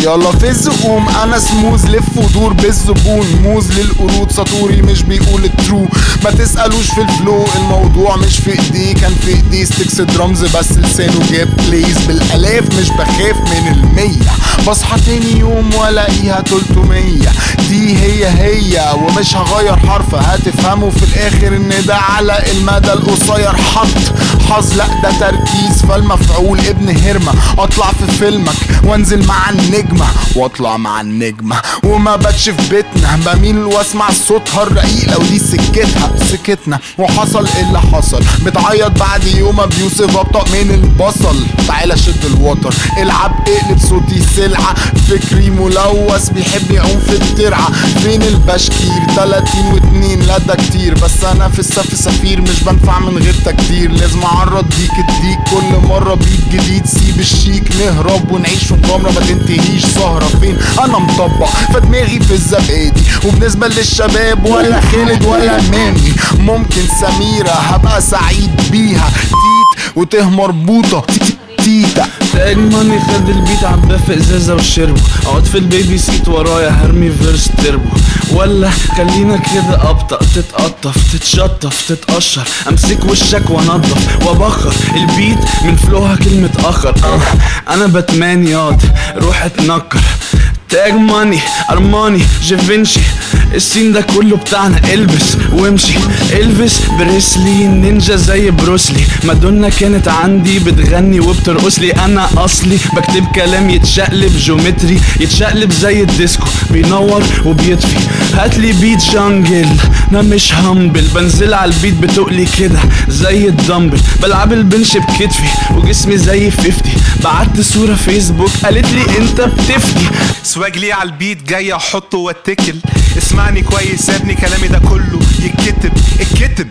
يلا فز قوم انا سموز لف ودور بالزبون موز للقرود سطوري مش بيقول الترو ما تسألوش في الفلو الموضوع مش في ايديه كان في ايديه ستيكس درامز بس لسانه جاب بليز بالالاف مش بخاف من المية بصحى تاني يوم والاقيها 300 دي هي هي ومش هغير حرف هتفهموا في الاخر ان ده على المدى القصير حط حظ لا ده تركيز فالمفعول ابن هرمة اطلع في فيلمك وانزل مع النجمة واطلع مع النجمة وما باتش في بيتنا بميل واسمع صوتها الرقيق لو دي سكتها سكتنا وحصل اللي حصل بتعيط بعد يوم بيوسف ابطأ من البصل تعالى شد الوتر العب اقلب صوتي سلعة فكري ملوث بيحب يعوم في الترعة فين البشكير 30 واتنين لا ده كتير بس انا في السف سفير مش بنفع من غير تكتير لازم اعرض ديك الديك كل مرة بيت جديد سيب الشيك نهرب ونعيش في مغامرة ما تنتهيش سهرة فين انا مطبق فدماغي في الزبادي وبالنسبة للشباب ولا خالد ولا مامي ممكن سميرة هبقى سعيد بيها تيت وته مربوطة تيتا تاج ماني خد البيت عباه في ازازه وشربه اقعد في البيبي سيت ورايا هرمي فيرس تربو ولا خلينا كده ابطأ تتقطف تتشطف تتقشر امسك وشك وانضف وابخر البيت من فلوها كلمة اخر اه انا باتمان ياض روح اتنكر تاج ماني ارماني جيفينشي السين ده كله بتاعنا البس وامشي البس بريسلي نينجا زي بروسلي مادونا كانت عندي بتغني وبترقص لي انا اصلي بكتب كلام يتشقلب جيومتري يتشقلب زي الديسكو بينور وبيطفي هاتلي بيت جانجل انا مش همبل بنزل على البيت بتقلي كده زي الدمبل بلعب البنش بكتفي وجسمي زي 50 بعت صورة فيسبوك قالت لي انت بتفتي سواج ليه على البيت جاي احطه واتكل اسمعني كويس يا ابني كلامي ده كله يتكتب اتكتب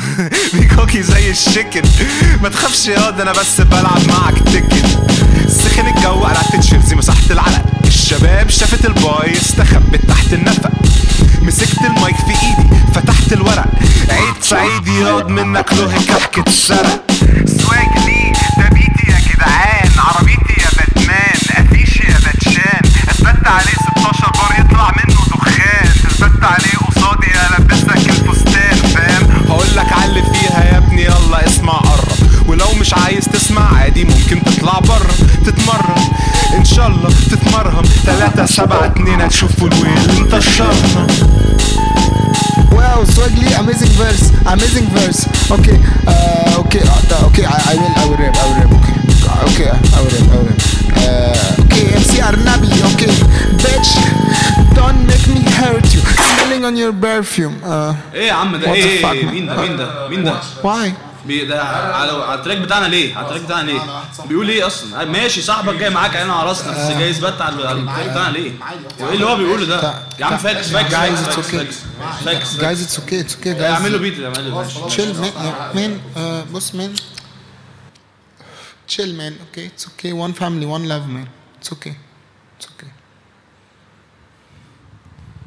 بيكوكي زي الشكل ما تخافش يا ده انا بس بلعب معك تكل سخن الجو قلعت تشيلسي مسحت العلق الشباب شافت الباي استخبت تحت النفق مسكت المايك في ايدي فتحت الورق عيد سعيد ياض منك له كحكة اتسرق سواج ليه ده بيتي يا جدعان عربيتي يا باتمان قفيشي يا باتشان اثبت عليه 16 بار يطلع منه دخان اثبت عليه قصادي البسك الفستان فاهم هقول لك علي فيها يا ابني يلا اسمع قرب ولو مش عايز تسمع عادي ممكن تطلع بره تتمرن ان شاء الله تتمرهم 3 7 2 هتشوفوا الويل انت الشرطه Wow, Swagly, amazing verse, amazing verse. Okay, uh, okay, uh, okay. I, I will, I will rap, I will rap. Okay, okay, I will rap, I will rap. Uh, okay, MC Arnabi. Okay, bitch, don't make me hurt you. Smelling on your perfume. Uh, ايه يا عم ده What the ايه fuck, إيه؟ man? مين ده مين ده مين ده why? بي ده على على التراك بتاعنا ليه؟ على التراك بتاعنا ليه؟ بيقول ايه اصلا؟ ماشي صاحبك جاي معاك عينه على راسنا بس جاي يثبت على على التراك بتاعنا ليه؟ وايه اللي هو بيقوله ده؟ يا عم فاكس فاكس Guys, فاكس it's فاكس okay. فاكس فاكس Guys, it's okay, it's okay, guys. اعمل له بيت اعمل له بيت chill man uh, man uh, بص man chill man okay it's okay one family one love man it's okay it's okay